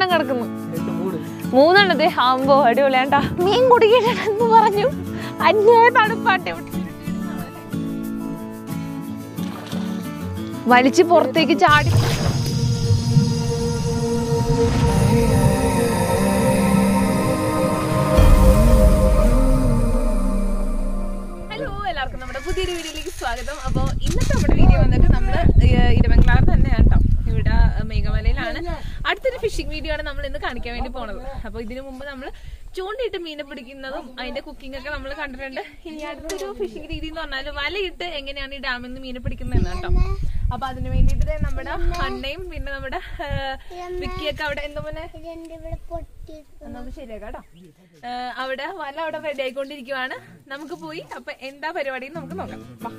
കിടക്കുന്നു മൂന്നെണ്ണത്തെ ആവുമ്പോ അടിപൊളിയാണ്ടാ മീൻ കുടിക്കണെന്ന് പറഞ്ഞു അന്യായ തണുപ്പാട്ടെ വലിച്ച് പുറത്തേക്ക് ചാടി ഹലോ എല്ലാവർക്കും നമ്മുടെ പുതിയൊരു വീഡിയോയിലേക്ക് സ്വാഗതം അപ്പോൾ ഇന്നത്തെ നമ്മുടെ വീഡിയോ വന്നിട്ട് നമ്മൾ ഇരമംഗലാർ തന്നെയാണ് കേട്ടോ ഇവിടെ ഏഹ്, മേഘമലയിലാണ് അടുത്തൊരു ഫിഷിംഗ് വീഡിയോ ആണ് നമ്മൾ ഇന്ന് കാണിക്കാൻ വേണ്ടി പോണത് അപ്പോൾ ഇതിനു മുമ്പ് നമ്മൾ ചൂണ്ടയിട്ട് മീനെ പിടിക്കുന്നതും അതിന്റെ കുക്കിംഗ് ഒക്കെ നമ്മൾ കണ്ടിട്ടുണ്ട് ഇനി അടുത്തൊരു ഫിഷിംഗ് രീതി എന്ന് പറഞ്ഞാൽ വലയിട്ട് എങ്ങനെയാണ് ഈ ഡാമിൽ നിന്ന് മീനെ പിടിക്കുന്നത് കേട്ടോ അപ്പൊ അതിന് വേണ്ടിയിട്ട് ദേ നമ്മുടെ അണ്ണയും പിന്നെ നമ്മുടെ ഏഹ്, വിക്കിയൊക്കെ അവിടെ എന്താ പോലെ നമുക്ക് ശരിയാക്കാം കേട്ടോ ഏഹ് അവിടെ വല അവിടെ റെഡി ആയിക്കൊണ്ടിരിക്കുവാണ് നമുക്ക് പോയി അപ്പൊ എന്താ പരിപാടി എന്ന് നമുക്ക് നോക്കാം വാ.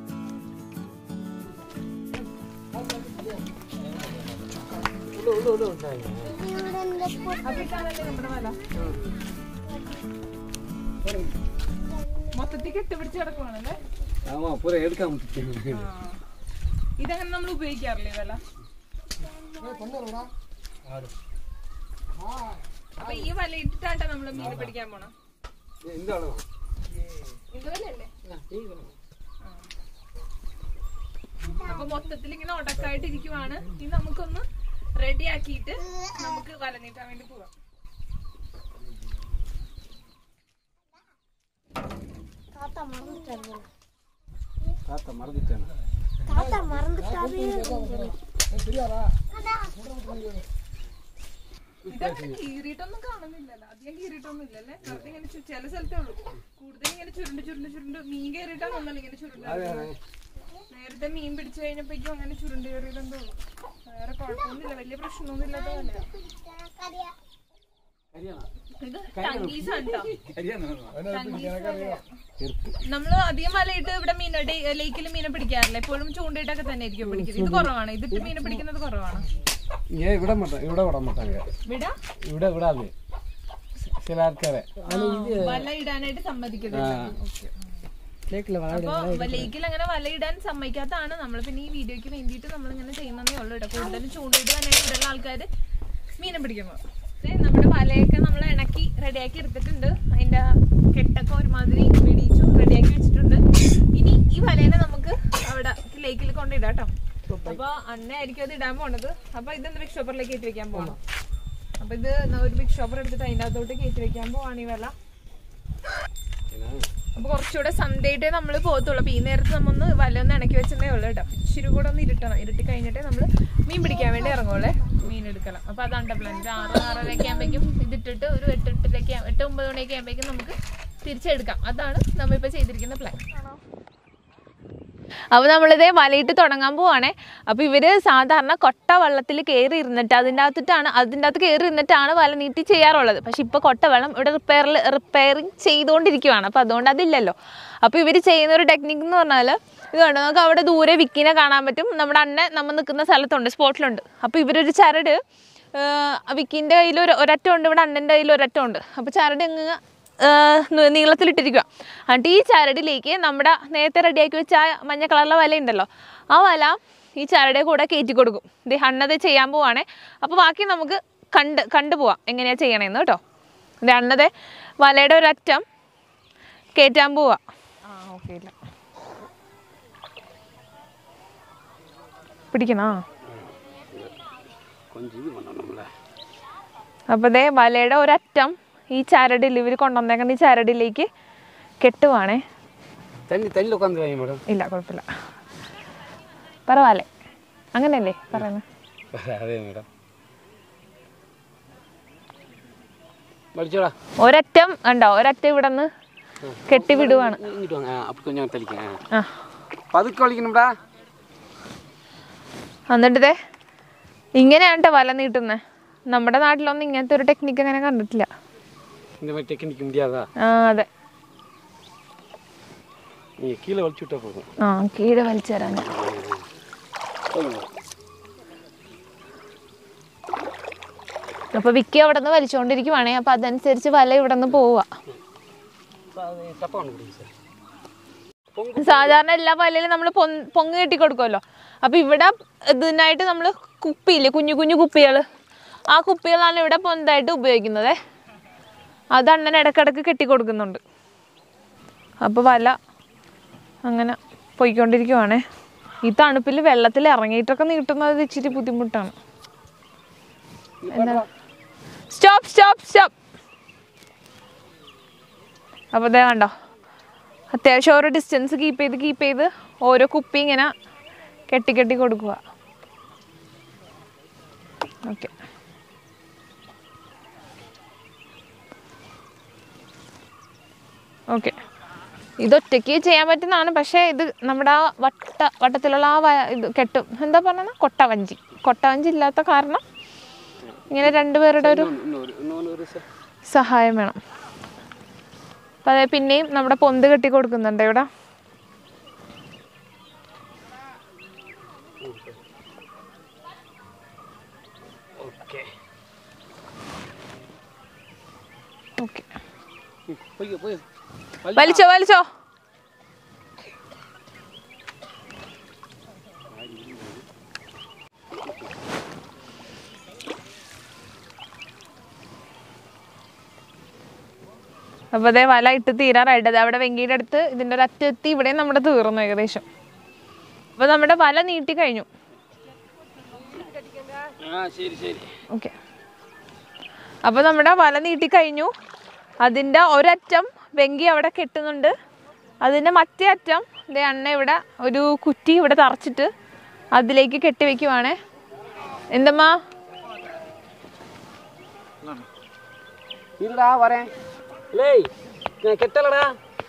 അപ്പൊ ഇതാണല്ലേ നമ്മുടെ വല മൊത്തത്തിൽ കെട്ടിപ്പിടിച്ച് കിടക്കുവാണല്ലേ ஆமா பூரா எடுக்க முடியும் ഇതങ്ങനെ നമ്മൾ ഉപയോഗിക്കാറില്ലേ വല അപ്പൊ ഈ വല ഇട്ടിട്ടാട്ടോ നമ്മള് മീൻ പിടിക്കാൻ പോണം இந்த அளவு ഇത് വലയല്ലേ അപ്പൊ മൊത്തത്തിൽ ഇങ്ങനെ ഉടക്കായിട്ട് ഇരിക്കുവാണ് ഇനി നമുക്കൊന്ന് റെഡി ആക്കിയിട്ട് നമുക്ക് വല നീട്ടാൻ വേണ്ടി പോവാം தாத்தா மறந்துட்டேன் ഇതൊക്കെ കീറിയിട്ടൊന്നും കാണുന്നില്ലല്ലോ അധികം കീറിയിട്ടൊന്നും ഇല്ലല്ലേ വെറുതെ ഇങ്ങനെ ചു- ചില സ്ഥലത്തേ ഉള്ളൂ കൂടുതൽ ഇങ്ങനെ ചുരുണ്ട് ചുരുണ്ട് ചുരുണ്ട് മീൻ കയറിയിട്ടാണ് ഒന്നല്ല ഇങ്ങനെ ചുരുണ്ട് കയറിയത്. നേരത്തെ മീൻ പിടിച്ചു കഴിഞ്ഞപ്പോഴേക്കും അങ്ങനെ ചുരുണ്ട് കയറിയതെന്തോ ഉള്ളൂ വേറെ കുഴപ്പമൊന്നുമില്ല വലിയ പ്രശ്നമൊന്നും ഇല്ലാത്ത പോലെ கரியானா ഇത് ടങ്കീസാണ് കേട്ടോ கரியானா നമ്മള് അധികം വലയിട്ട് ഇവിടെ മീൻ ലേക്കിൽ മീനെ പിടിക്കാറില്ല എപ്പോഴും ചൂണ്ടയിട്ടൊക്കെ തന്നെ ആയിരിക്കും പിടിക്കുന്നത് ഇത് കുറവാണ് ഇതിട്ട് മീനെ പിടിക്കുന്നത് കുറവാണ് ஏன் விட மாட்டாங்க விட விட மாட்டாங்க വിട விட விடாது சில ஆட்கார വല ഇടാനായിട്ട് സമ്മതിക്കുന്നില്ല അപ്പൊ ലേക്കിൽ അങ്ങനെ വല ഇടാൻ സമ്മതിക്കാത്തതാണ് നമ്മൾ പിന്നെ ഈ വീഡിയോക്ക് വേണ്ടിയിട്ട് നമ്മൾ ഇങ്ങനെ ചെയ്യുന്നതേ ഉള്ളൂ കേട്ടോ കൂടുതലും ചൂണ്ടയിട്ട് തന്നെ ഇവിടെയുള്ള ആൾക്കാർ മീനെ പിടിക്കുന്നത് ദേ നമ്മുടെ വലയൊക്കെ നമ്മൾ ഇണക്കി റെഡിയാക്കി എടുത്തിട്ടുണ്ട് അതിന്റെ കെട്ടൊക്കെ ഒരുമാതിരി വെടിയിച്ചു റെഡിയാക്കി വെച്ചിട്ടുണ്ട് ഇനി ഈ വലേനെ നമുക്ക് അവിടെ ലേക്കിൽ കൊണ്ടിടാം കേട്ടോ അപ്പൊ അണ്ണയായിരിക്കും അത് ഇടാൻ പോണത് അപ്പൊ ഇതെന്താ ബിഗ് ഷോപ്പറിലേക്ക് കയറ്റി വെക്കാൻ പോകണം അപ്പൊ ഇത് ഒരു ബിഗ് ഷോപ്പർ എടുത്തിട്ട് അതിന്റെ അകത്തോട്ട് കയറ്റി വെക്കാൻ പോവാണ് ഈ വെല അപ്പൊ കുറച്ചുകൂടെ സന്ധ്യയായിട്ടേ നമ്മൾ പോകത്തുള്ളൂ അപ്പൊ ഈ നേരത്ത് നമ്മൊന്ന് വല ഒന്ന് ഇണക്കി വെച്ചിട്ടേ ഉള്ളൂ കേട്ടോ ഇച്ചിരി കൂടെ ഒന്ന് ഇരുട്ടണം ഇരുട്ടി കഴിഞ്ഞിട്ടേ നമ്മൾ മീൻ പിടിക്കാൻ വേണ്ടി ഇറങ്ങുള്ളേ മീൻ എടുക്കണം അപ്പൊ അതാണ് പ്ലാൻ ഒരു ആറ് ആറരയൊക്കെ ആകുമ്പോഴേക്കും ഇതിട്ടിട്ട് ഒരു എട്ട് എട്ടിലേക്ക് എട്ട് ഒമ്പത് മണിയൊക്കെ ആകുമ്പോഴേക്കും നമുക്ക് തിരിച്ചെടുക്കാം അതാണ് നമ്മളിപ്പോ ചെയ്തിരിക്കുന്ന പ്ലാൻ അപ്പോൾ നമ്മളിതേ വലയിട്ട് തുടങ്ങാൻ പോവാണേ അപ്പോൾ ഇവര് സാധാരണ കൊട്ട വെള്ളത്തിൽ കയറി ഇരുന്നിട്ട് അതിൻ്റെ അകത്തിട്ടാണ് അതിൻ്റെ അകത്ത് കയറി ഇരുന്നിട്ടാണ് വല നീട്ടി ചെയ്യാറുള്ളത് പക്ഷെ ഇപ്പോൾ കൊട്ട വെള്ളം ഇവിടെ റിപ്പയറിൽ റിപ്പയറിങ് ചെയ്തുകൊണ്ടിരിക്കുവാണ് അപ്പോൾ അതുകൊണ്ട് അതില്ലല്ലോ അപ്പോൾ ഇവർ ചെയ്യുന്ന ഒരു ടെക്നിക്ക് എന്ന് പറഞ്ഞാൽ ഇത് കണ്ടോ നമുക്ക് അവിടെ ദൂരെ വിക്കിനെ കാണാൻ പറ്റും നമ്മുടെ അണ്ണൻ നമ്മൾ നിൽക്കുന്ന സ്ഥലത്തുണ്ട് സ്പോട്ടിലുണ്ട് അപ്പോൾ ഇവരൊരു ചരട് ആഹ് വിക്കിൻ്റെ കയ്യിൽ ഒരു ഒരറ്റം ഉണ്ട് ഇവിടെ അണ്ണൻ്റെ കയ്യിൽ ഒരറ്റം ഉണ്ട് അപ്പോൾ ചരട് ഇങ്ങ് ആഹ് നീളത്തിലിട്ടിരിക്കുക എന്നിട്ട് ഈ ചരടിലേക്ക് നമ്മുടെ നേരത്തെ റെഡിയാക്കി വെച്ച ആ മഞ്ഞ കളറിലെ വല ഉണ്ടല്ലോ ആ വല ഈ ചരടെ കൂടെ കയറ്റി കൊടുക്കും ഇത് അണ്ണത് ചെയ്യാൻ പോവാണേ അപ്പോൾ ബാക്കി നമുക്ക് കണ്ട് കണ്ടു പോവാം എങ്ങനെയാ ചെയ്യണേന്ന് കേട്ടോ ഇത് അണ്ണത് വലയുടെ ഒരറ്റം കയറ്റാൻ പോവാ ആ ഓക്കെ ഇല്ല പിടിക്കണോ கொஞ்சம் இது பண்ணணும்ல അപ്പോൾ ദേ വലയുടെ ഒരറ്റം ഈ ചരടിൽ ഇവർ കൊണ്ടുവന്നേക്കുന്ന ഈ ചരടിലേക്ക് കെട്ടുവാണേ தண்ணி தண்ணியில் உட்காந்து வாங்க மேடம் ഇല്ല കുഴപ്പമില്ല പറവാലേ അങ്ങനെയല്ലേ പറയുന്നത് அதே மேடம் மடிச்சோடா ഒരറ്റം ഉണ്ടോ ഒരറ്റം ഇവിടെ നിന്ന് കെട്ടി വിടുവാണ് இங்கிட்டு வாங்க ஆ, அப்படி கொஞ்சம் தள்ளிக்க ஆ. ആ பதுக்க வலிக்கணும்டா എന്നിട്ട് ദേ ഇങ്ങനെയാണ് കേട്ടോ വല നീട്ടുന്നത് നമ്മുടെ നാട്ടിലൊന്നും ഇങ്ങനത്തെ ഒരു ടെക്നിക്ക് അങ്ങനെ കണ്ടിട്ടില്ല இந்த மாதிரி டெக்னிக் முடியாதா ആ അതെ நீங்கள் கீழே வலிச்சு விட்டா போதும் ആ കീഴെ വലിച്ചു തരാൻ അപ്പൊ വിക്കി അവിടെ നിന്ന് വലിച്ചുകൊണ്ടിരിക്കുവാണേ അപ്പൊ അതനുസരിച്ച് വല ഇവിടെ നിന്ന് പോവുക அது தப்பாக ஒன்று கொடுங்க சார் സാധാരണ എല്ലാ വലയിലും നമ്മൾ പൊങ്ങ് കെട്ടി കൊടുക്കുമല്ലോ അപ്പൊ ഇവിടെ ഇതിനായിട്ട് നമ്മൾ കുപ്പിയില്ലേ കുഞ്ഞു കുഞ്ഞു കുപ്പികൾ ആ കുപ്പികളാണ് ഇവിടെ പൊന്തായിട്ട് ഉപയോഗിക്കുന്നത് അത് അണ്ണൻ ഇടക്കിടക്ക് കെട്ടിക്കൊടുക്കുന്നുണ്ട് അപ്പോൾ വല അങ്ങനെ പോയിക്കൊണ്ടിരിക്കുവാണേ ഈ തണുപ്പിൽ വെള്ളത്തിൽ ഇറങ്ങിയിട്ടൊക്കെ നീട്ടുന്നത് ഇച്ചിരി ബുദ്ധിമുട്ടാണ് സ്റ്റോപ്പ് സ്റ്റോപ്പ് സ്റ്റോപ്പ് അപ്പോൾ ദേ കണ്ടോ അത്യാവശ്യം ഓരോ ഡിസ്റ്റൻസ് കീപ്പ് ചെയ്ത് കീപ്പ് ചെയ്ത് ഓരോ കുപ്പി ഇങ്ങനെ കെട്ടി കെട്ടി കൊടുക്കുക ഓക്കെ ഓക്കെ ഇതൊറ്റയ്ക്ക് ചെയ്യാൻ പറ്റുന്നതാണ് പക്ഷേ ഇത് നമ്മുടെ ആ വട്ട വട്ടത്തിലുള്ള ആ വ- ഇത് കെട്ടും എന്താ പറയുന്നത് കൊട്ടവഞ്ചി കൊട്ടവഞ്ചി ഇല്ലാത്ത കാരണം ഇങ്ങനെ രണ്ടുപേരുടെ ഒരു இன்னொரு இன்னொன்று ஒரு சார் സഹായം വേണം അപ്പം അതെ പിന്നെയും നമ്മുടെ പൊന്ത് കെട്ടി കൊടുക്കുന്നുണ്ട് ഇവിടെ ஓகே ഓക്കെ போய் போய் വലിച്ചോ വലിച്ചോ അപ്പോൾ അതേ വല ഇട്ട് തീരാറായിട്ട് ദേ അവിടെ വെങ്കിയുടെ അടുത്ത് ഇതിൻ്റെ ഒരു അറ്റെത്തി ഇവിടെ നമ്മുടെ തീർന്നു ഏകദേശം അപ്പോൾ നമ്മുടെ വല നീട്ടി കഴിഞ്ഞു ஆ சரி சரி ഓക്കെ അപ്പോൾ നമ്മുടെ വല നീട്ടി കഴിഞ്ഞു അതിൻ്റെ ഒരറ്റം വെങ്കി അവിടെ കെട്ടുന്നുണ്ട് അതിൻ്റെ മറ്റേ അറ്റം ദേ അണ്ണ ഇവിടെ ഒരു കുറ്റി ഇവിടെ തറച്ചിട്ട് അതിലേക്ക് കെട്ടി വെക്കുവാണേ എന്തമ്മാ இல்லடா வரேன் லேய் நான் கெட்டலடா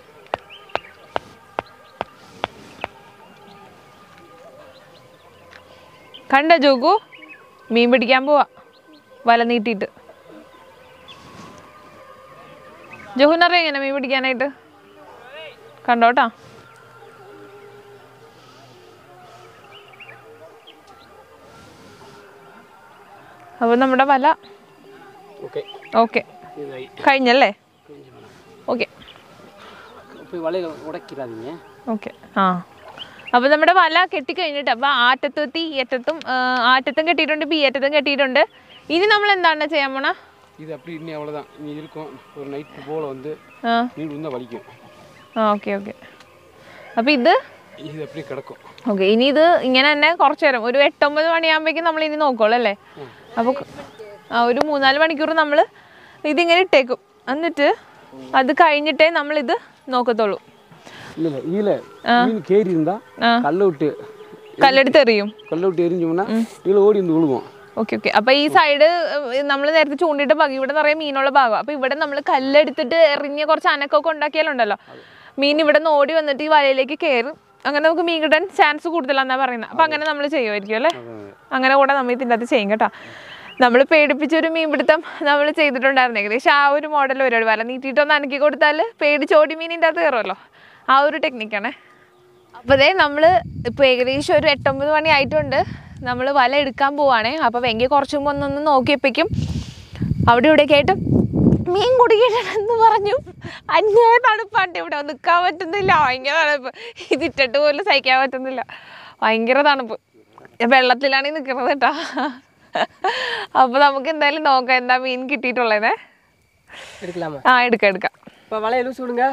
കണ്ട ജോഗു മീൻ പിടിക്കാൻ പോവാ വല നീട്ടിയിട്ട് ജോഹുനറിയാം എങ്ങനെ മീൻ പിടിക്കാനായിട്ട് കണ്ടോട്ടാ അപ്പോൾ നമ്മുടെ വല ஓகே ഓക്കെ இதாகி കഴിഞ്ഞല്ലേ ഓക്കെ போய் வலையில உடைக்கிறாதீங்க ഓക്കെ ആ അപ്പോൾ നമ്മുടെ വല കെട്ടിക്കഴിഞ്ഞിട്ട് അപ്പോൾ ആറ്റത്തെത്തി ഈ അറ്റത്തും ആ, ആറ്റത്തും കെട്ടിയിട്ടുണ്ട് ഇപ്പോൾ ഈ അറ്റത്തും കെട്ടിയിട്ടുണ്ട് ഇനി നമ്മൾ എന്താണ് ചെയ്യാൻ പോണ இது அப்படி இன்னும் அவ்வளோதான் இனி இருக்கும் ஒரு நைட்டு போல் வந்து ആ மீன் இருந்தால் வலிக்கும் ആ ഓക്കെ ഓക്കെ അപ്പോൾ ഇത് இது அப்படியே கிடக்கும் ഓക്കെ ഇനി ഇത് ഇങ്ങനെ തന്നെ കുറച്ച് നേരം ഒരു എട്ടൊമ്പത് മണിയാകുമ്പോഴേക്കും നമ്മൾ ഇനി നോക്കോളൂ അല്ലേ അപ്പോൾ ആ ഒരു മൂന്നാല് മണിക്കൂർ നമ്മൾ ഇതിങ്ങനെ ഇട്ടേക്കും എന്നിട്ട് അത് കഴിഞ്ഞിട്ടേ നമ്മളിത് നോക്കത്തുള്ളൂ இல்லை இல்லை இதில் மீன் கேரி இருந்தால் ആ கல்லை விட்டு കല്ലെടുത്ത് എറിയും கல்லை விட்டு எரிஞ்சோம்னா இதில் ஓடி வந்து விழுவோம் ഓക്കെ ഓക്കെ അപ്പൊ ഈ സൈഡ് നമ്മൾ നേരത്തെ ചൂണ്ടിട്ട് ഭാഗം ഇവിടെ നിറയെ മീനുള്ള ഭാഗം അപ്പൊ ഇവിടെ നമ്മൾ കല്ലെടുത്തിട്ട് എറിഞ്ഞ് കുറച്ച് അനക്കൊക്കെ ഉണ്ടാക്കിയാലുണ്ടല്ലോ മീൻ ഇവിടെ നിന്ന് ഓടി വന്നിട്ട് ഈ വലയിലേക്ക് കയറും അങ്ങനെ നമുക്ക് മീൻ കിട്ടാൻ ചാൻസ് കൂടുതലാന്നാ പറയുന്നത് അപ്പൊ അങ്ങനെ നമ്മൾ ചെയ്യുമായിരിക്കും അല്ലേ അങ്ങനെ കൂടെ നമ്മൾ ഇതിൻ്റെ അകത്ത് ചെയ്യും കേട്ടോ നമ്മൾ പേടിപ്പിച്ചൊരു മീൻപിടുത്തം നമ്മൾ ചെയ്തിട്ടുണ്ടായിരുന്നു ഏകദേശം ആ ഒരു മോഡൽ പരിപാടി വല നീട്ടിയിട്ടൊന്ന് അനക്കി കൊടുത്താൽ പേടിച്ചോടി മീനിൻ്റെ അകത്ത് കയറുമല്ലോ ആ ഒരു ടെക്നിക്കാണേ അപ്പോൾ ദേ നമ്മൾ ഇപ്പോൾ ഏകദേശം ഒരു എട്ടൊമ്പത് മണി ആയിട്ടുണ്ട് നമ്മൾ വല എടുക്കാൻ പോവാണേ അപ്പോൾ വെങ്കി കുറച്ച് മുമ്പ് ഒന്നൊന്ന് നോക്കിയപ്പോഴേക്കും അവിടെ ഇവിടെ കേട്ടും മീൻ കുടിക്കണമെന്ന് പറഞ്ഞു അന്യ തണുപ്പാണ്ട് ഇവിടെ നിൽക്കാൻ പറ്റുന്നില്ല ഭയങ്കര തണുപ്പ് ഇതിട്ടിട്ട് പോലും സഹിക്കാൻ പറ്റുന്നില്ല ഭയങ്കര തണുപ്പ് വെള്ളത്തിലാണ് ഈ നിൽക്കുന്നത് കേട്ടോ അപ്പോൾ നമുക്ക് എന്തായാലും നോക്കാം എന്താ മീൻ കിട്ടിയിട്ടുള്ളതേ எடுக்கலாமா ആ എടുക്കാം എടുക്കാം இப்போ வலையை லூஸ் விடுங்க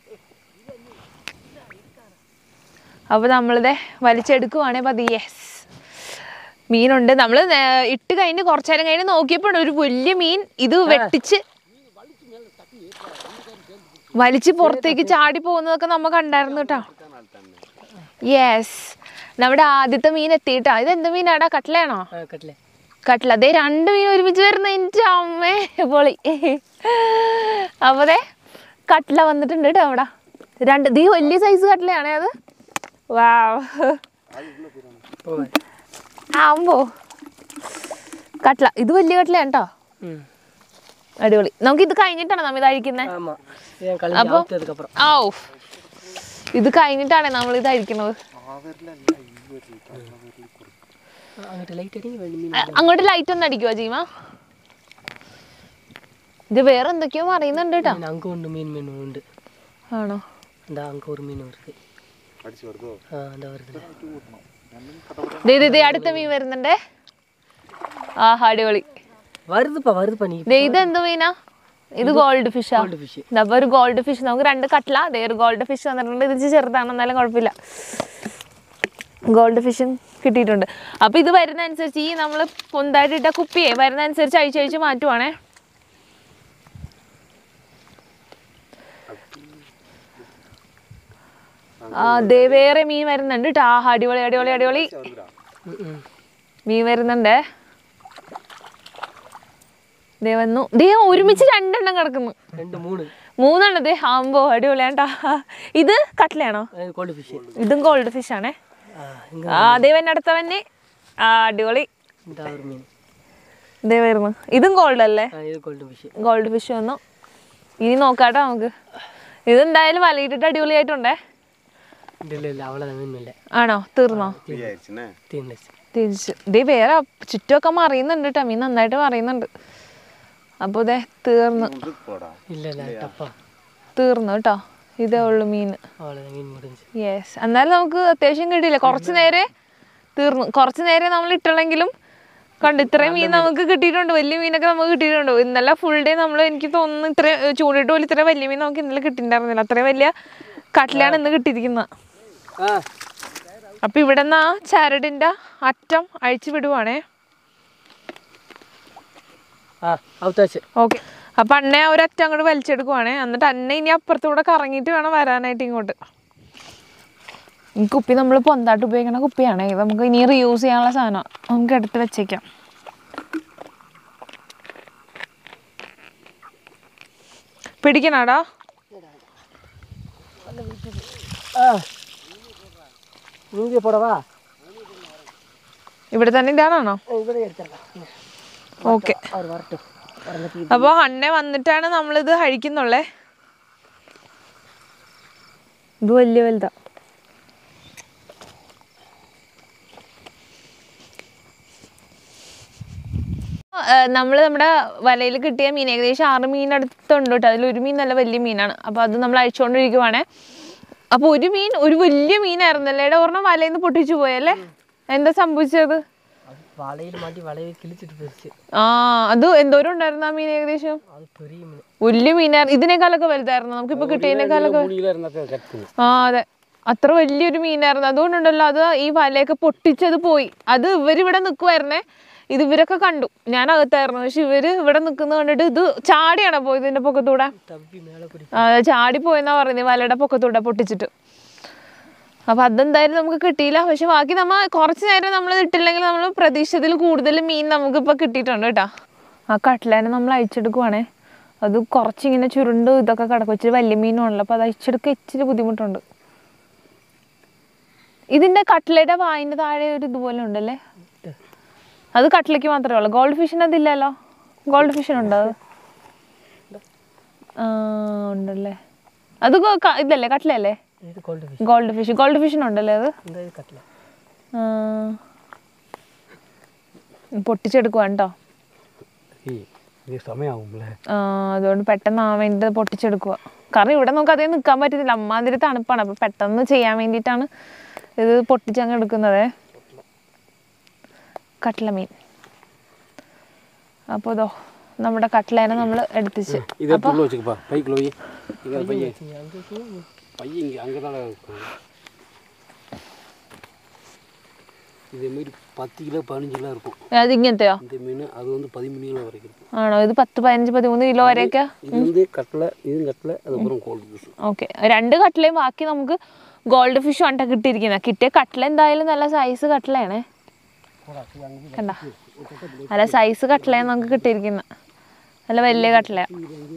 അപ്പോൾ നമ്മളിത് വലിച്ചെടുക്കുവാണേ പതി യെസ് മീനുണ്ട് നമ്മൾ ഇട്ട് കഴിഞ്ഞ് കുറച്ചു നേരം കഴിഞ്ഞ് നോക്കിയപ്പോൾ ഒരു വലിയ മീൻ ഇത് വെട്ടിച്ച് വലിച്ച് പുറത്തേക്ക് ചാടി പോകുന്നതൊക്കെ നമ്മ കണ്ടായിരുന്നു കേട്ടോ യെസ് നമ്മുടെ ആദ്യത്തെ മീൻ എത്തിയിട്ടാ ഇത് എന്ത് മീനാടാ കട്ട്ലയാണോ ஆ கட்டல കട്ട്ല അതേ രണ്ട് മീൻ ഒരുമിച്ച് വരുന്ന എൻ്റെ അമ്മേ പൊളി അപ്പോൾ അതെ കട്ട്ല വന്നിട്ടുണ്ട് കേട്ടോ അവിടെ രണ്ട് ദീ വലിയ സൈസ് കട്ട്ലയാണേ അത് വാവ് போவாது ആവുമ്പോ കട്ട്ല ഇത് വലിയ കട്ട്ലയാണ് കേട്ടോ ம் അടിപൊളി നമുക്ക് ഇത് കഴിഞ്ഞിട്ടാണ് നമ്മ ഇത് അഴിക്കുന്നത് ஆமாம் ஏன் கழிஞ்சு அப்போ- அவுத்ததுக்கப்புறம் ഔ ഇത് കഴിഞ്ഞിട്ടാണ് നമ്മൾ ഇത് അഴിക്കുന്നത് அங்கிட்ட லைட் அடிங்க வெள்ளி மீன் അ- അങ്ങോട്ട് ലൈറ്റ് ഒന്ന് അടിക്കുവോ ജീമ ഇത് വേറെ എന്തൊക്കെയോ അറിയുന്നുണ്ട് കേട്ടോ மீன் அங்கே உண்டு மீன் மீன் உண்டு ആണോ அந்த அங்கே ஒரு மீன் இருக்கு ஆ அந்த வருது ദേ ദേ, ദേ അടുത്ത മീൻ വരുന്നുണ്ടേ ആഹാ അടിപൊളി வருதுப்பா வருதுப்பா நீ ദേ ഇത് എന്ത് മീനാ ഇത് ഗോൾഡ് ഫിഷാ கோல்டு ஃபிஷ் ഇതപ്പോ ഒരു ഗോൾഡ് ഫിഷ് നമുക്ക് രണ്ട് കട്ട്ല അതേ ഒരു ഗോൾഡ് ഫിഷ് വന്നിട്ടുണ്ട് ഇത് ഇച്ചിരി ചെറുതാണ് എന്നാലും കുഴപ്പമില്ല ഗോൾഡ് ഫിഷും കിട്ടിയിട്ടുണ്ട് അപ്പൊ ഇത് വരുന്ന അനുസരിച്ച് ഈ നമ്മൾ പൊന്തായിട്ട് ഇട്ട കുപ്പിയെ വരുന്ന അനുസരിച്ച് അഴിച്ച് അഴിച്ച് മാറ്റുവാണേ ആ ദേ വേറെ മീൻ വരുന്നുണ്ട് കേട്ടോ ആ അടിപൊളി അടിപൊളി അടിപൊളി മീൻ വരുന്നുണ്ടേ ദേ വന്നു ദേ ഒരുമിച്ച് രണ്ടെണ്ണം കിടക്കുന്നു ரெண்டு மூணு മൂന്നെണ്ണം ദേ ആമ്പോ അടിപൊളിയാണ്ടാ ഇത് കട്ട്ലയാണോ கோல்டு ஃபிஷ் ഇതും ഗോൾഡ് ഫിഷ് ആണേ இங்க ആ ദേവൻ അടുത്തവന്നെ ആ അടിപൊളി இந்த ஒரு மீன் ദേ വരുന്നു ഇതും ഗോൾഡ് അല്ലേ ஆ, இது கோல்டு ஃபிஷ் ഗോൾഡ് ഫിഷ് വന്നു ഇനി നോക്കാട്ടോ നമുക്ക് ഇതെന്തായാലും വലയിട്ടിട്ട് അടിപൊളിയായിട്ടുണ്ടേ இல்ல இல்ல அவ்வளோதான் மீன் இல்லை ആണോ തീർന്നോ தீர்ந்துச்சு തിരിച്ച് ദേ വേറെ ചുറ്റുമൊക്കെ മറിയുന്നുണ്ട് കേട്ടോ മീൻ നന്നായിട്ട് മറിയുന്നുണ്ട് അപ്പോൾ ദേ തീർന്നു இல்ல இல்ல டப்பா തീർന്നു കേട്ടോ ഇതേ ഉള്ളു മീൻ அவ்வளோதான் மீன் முடிஞ்சு യെസ് എന്നാലും നമുക്ക് അത്യാവശ്യം കിട്ടിയില്ല കുറച്ച് നേരെ തീർന്നു കുറച്ച് നേരെ നമ്മൾ ഇട്ടുള്ളെങ്കിലും കണ്ട് ഇത്രയും മീൻ നമുക്ക് കിട്ടിയിട്ടുണ്ട് വലിയ മീനൊക്കെ നമുക്ക് കിട്ടിയിട്ടുണ്ട് ഇന്നലെ ഫുൾ ഡേ നമ്മൾ എനിക്ക് തോന്നുന്നു ഇത്ര ചൂണ്ടിട്ട് പോലും ഇത്ര വലിയ മീൻ നമുക്ക് ഇന്നലെ കിട്ടിയിട്ടുണ്ടായിരുന്നില്ല അത്രയും വലിയ കട്ടിലാണ് ഇന്ന് കിട്ടിയിരിക്കുന്നത് ஆ അപ്പൊ ഇവിടെ നിന്ന് ആ ചരടിന്റെ അറ്റം അഴിച്ചു വിടുവാണേ ஆ அவுத்தாச்சு ഓക്കെ അപ്പൊ അണ്ണ ആ ഒരു അറ്റം അങ്ങോട്ട് വലിച്ചെടുക്കുവാണേ എന്നിട്ട് അന്ന ഇനി അപ്പുറത്തൂടെ കറങ്ങിയിട്ട് വേണം വരാനായിട്ട് ഇങ്ങോട്ട് ഈ കുപ്പി നമ്മൾ പൊന്താട്ട് ഉപയോഗിക്കുന്ന കുപ്പിയാണേ ഇത് നമുക്ക് ഇനി റീയൂസ് ചെയ്യാനുള്ള സാധനം നമുക്ക് എടുത്ത് വെച്ചേക്കാം പിടിക്കണാടാ ஆ இங்கே போடவா ഇവിടെ തന്നെ ഇടാനാണോ ഇവിടെ എടുത്തിടலாம் ഓക്കെ അവർ വരട്ടും പറഞ്ഞിട്ട് അപ്പോൾ അണ്ണ വന്നിട്ടാണ് നമ്മളിത് കഴിക്കുന്നുള്ളേ ഇത് വലിയ വലുതാ നമ്മൾ നമ്മുടെ വലയിൽ കിട്ടിയ മീൻ ഏകദേശം ആറ് മീൻ അടുത്തുണ്ട് കേട്ടോ അതിലൊരു മീൻ നല്ല വലിയ മീനാണ് അപ്പോൾ അത് നമ്മൾ അഴിച്ചുകൊണ്ടിരിക്കുവാണേ അപ്പോൾ ഒരു മീൻ ഒരു വലിയ മീനായിരുന്നല്ലേ ഇവിടെ ഒരെണ്ണം വലയിൽ നിന്ന് പൊട്ടിച്ചു പോയല്ലേ എന്താ സംഭവിച്ചത് அது வலையில் மாட்டி வலையை கிழிச்சிட்டு போயிடுச்சு ആ അത് എന്തോരം ഉണ്ടായിരുന്നു ആ മീൻ ഏകദേശം அது பெரிய மீன் വലിയ മീനായിരുന്നു ഇതിനേക്കാളൊക്കെ വലുതായിരുന്നു നമുക്കിപ്പോ കിട്ടിയതിനേക്കാളൊക്കെ മൂന്ന് ഇരുന്നൊക്കെ കട്ട് ചെയ്യും ആ അതെ അത്ര വലിയൊരു മീനായിരുന്നു അതുകൊണ്ടുണ്ടല്ലോ അത് ഈ വലയൊക്കെ പൊട്ടിച്ചത് പോയി അത് ഇവരിവിടെ നിൽക്കുമായിരുന്നേ ഇത് ഇവരൊക്കെ കണ്ടു ഞാൻ അകത്തായിരുന്നു പക്ഷെ ഇവര് ഇവിടെ നിൽക്കുന്നത് കണ്ടിട്ട് ഇത് ചാടിയാണോ പോയത് ഇതിന്റെ പൊക്കത്തൂടെ தப்பி மேலே பிடி ആ, ചാടി പോയെന്നാ പറയുന്നത് വലയുടെ പൊക്കത്തൂടെ പൊട്ടിച്ചിട്ട് അപ്പൊ അതെന്തായാലും നമുക്ക് കിട്ടിയില്ല പക്ഷെ ബാക്കി നമ്മ കുറച്ച് നേരം നമ്മൾ ഇട്ടില്ലെങ്കിൽ നമ്മൾ പ്രതീക്ഷിച്ചതിൽ കൂടുതൽ മീൻ നമുക്കിപ്പോൾ കിട്ടിയിട്ടുണ്ട് കേട്ടോ ആ കട്ട്ലേനെ നമ്മൾ അഴിച്ചെടുക്കുവാണേ അത് കുറച്ചിങ്ങനെ ചുരുണ്ട് ഇതൊക്കെ കിടക്കും ഇച്ചിരി വലിയ മീനുണ്ടല്ലോ അപ്പോൾ അത് അഴിച്ചെടുക്കാൻ ഇച്ചിരി ബുദ്ധിമുട്ടുണ്ട് ഇതിന്റെ കട്ട്ലയുടെ വായിന്റെ താഴെ ഒരു ഇതുപോലെ ഉണ്ടല്ലേ അത് കട്ട്ലയ്ക്ക് മാത്രമേ ഉള്ളൂ ഗോൾഡ് ഫിഷിന് അതില്ലല്ലോ ഗോൾഡ് ഫിഷിനുണ്ടോ അത് ആ ഉണ്ടല്ലേ അത് ഗോ- ക- ഇതല്ലേ കട്ട്ലല്ലേ இது கோல்டு ஃபிஷ் ഗോൾഡ് ഫിഷ് ഗോൾഡ് ഫിഷിനുണ്ടല്ലേ അത് இந்த இது கட்டல ആ. പൊട്ടിച്ചെടുക്കുവാണ് കേട്ടോ ഏയ് ഇത് സമയമാകുമ്പളേ അതുകൊണ്ട് പെട്ടെന്ന് ആ വേണ്ടി പൊട്ടിച്ചെടുക്കുക കാരണം ഇവിടെ നമുക്ക് അതേ നിൽക്കാൻ പറ്റത്തില്ല അമ്മാതിരി തണുപ്പാണ് അപ്പൊ പെട്ടെന്ന് ചെയ്യാൻ വേണ്ടിയിട്ടാണ് ഇത് പൊട്ടിച്ചങ്ങ് എടുക്കുന്നത് കട്ട്ല മീൻ അപ്പോൾ ഇതോ നമ്മുടെ കട്ട്ലേനെ നമ്മൾ എടുത്തിച്ച് இதை எடுத்து வச்சுக்கப்பா பைக்குள்ள போய் இங்கே பையன் பையன் இங்கே அங்கே தான் இருக்கும் இதே மாதிரி பத்து கிலோ பதினஞ்சு கிலோ இருக்கும் അത് ഇങ്ങനത്തെയോ இந்த மீன் அது வந்து பதிமூணு கிலோ வரைக்கும் இருக்கும் ആണോ ഇത് പത്ത് പതിനഞ്ച് പതിമൂന്ന് കിലോ വരെയൊക്കെ இது வந்து கட்டலை இதுவும் கட்டலை அதுக்கப்புறம் கோல்டு ஃபிஷ் ഓക്കെ രണ്ട് കട്ട്ലയും ബാക്കി നമുക്ക് ഗോൾഡ് ഫിഷും ആണ് കിട്ടിയിരിക്കുന്നത് കിട്ടിയ കട്ട്ല എന്തായാലും നല്ല സൈസ് കട്ട്ലയാണേ കണ്ട നല്ല സൈസ് കട്ട്ലയാണ് നമുക്ക് കിട്ടിയിരിക്കുന്നത് നല്ല വലിയ കട്ട്ലയാ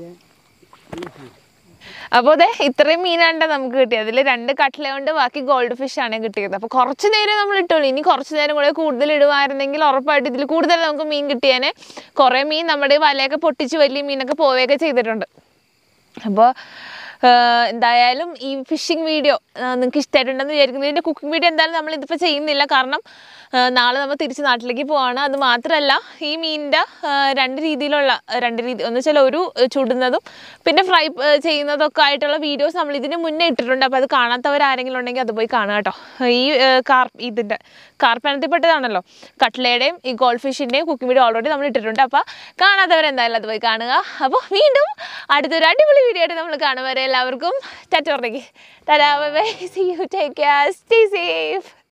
അപ്പോൾ അതെ ഇത്രയും മീനാണ്ട നമുക്ക് കിട്ടിയത് അതിൽ രണ്ട് കട്ട്ല കൊണ്ട് ബാക്കി ഗോൾഡ് ഫിഷ് ആണ് കിട്ടിയത് അപ്പോൾ കുറച്ച് നേരം നമ്മൾ ഇട്ടുള്ളൂ ഇനി കുറച്ച് നേരം കൂടെ കൂടുതൽ ഇടുവായിരുന്നെങ്കിൽ ഉറപ്പായിട്ട് ഇതിൽ കൂടുതൽ നമുക്ക് മീൻ കിട്ടിയേനെ കുറേ മീൻ നമ്മുടെ ഈ വലയൊക്കെ പൊട്ടിച്ച് വലിയ മീനൊക്കെ പോവുകയൊക്കെ ചെയ്തിട്ടുണ്ട് അപ്പോൾ ആഹ് എന്തായാലും ഈ ഫിഷിംഗ് വീഡിയോ നിങ്ങൾക്ക് ഇഷ്ടമായിട്ടുണ്ടെന്ന് വിചാരിക്കുന്നു ഇതിൻ്റെ കുക്കിംഗ് വീഡിയോ എന്തായാലും നമ്മൾ ഇതിപ്പോൾ ചെയ്യുന്നില്ല കാരണം ആഹ് നാളെ നമ്മൾ തിരിച്ച് നാട്ടിലേക്ക് പോവാണ് അത് മാത്രമല്ല ഈ മീനിൻ്റെ രണ്ട് രീതിയിലുള്ള ആഹ് രണ്ട് രീതി എന്ന് വെച്ചാൽ ഒരു ആഹ് ചുടുന്നതും പിന്നെ ഫ്രൈ ചെയ്യുന്നതൊക്കെ ആയിട്ടുള്ള വീഡിയോസ് നമ്മൾ ഇതിന് മുന്നേ ഇട്ടിട്ടുണ്ട് അപ്പോൾ അത് കാണാത്തവർ ആരെങ്കിലും ഉണ്ടെങ്കിൽ അത് പോയി കാണുക കേട്ടോ ഈ കാർ ഇതിൻ്റെ കാർപ്പനത്തിൽപ്പെട്ടതാണല്ലോ കട്ട്ലയുടെയും ഈ ഗോൾഡ് ഫിഷിൻ്റെയും കുക്കിംഗ് വീഡിയോ ഓൾറെഡി നമ്മൾ ഇട്ടിട്ടുണ്ട് അപ്പോൾ കാണാത്തവർ എന്തായാലും അത് പോയി കാണുക അപ്പോൾ വീണ്ടും അടുത്തൊരു അടിപൊളി വീഡിയോ ആയിട്ട് നമ്മൾ കാണും വരെ എല്ലാവർക്കും ടാറ്റ പറഞ്ഞേക്ക് tata bye see you take care stay safe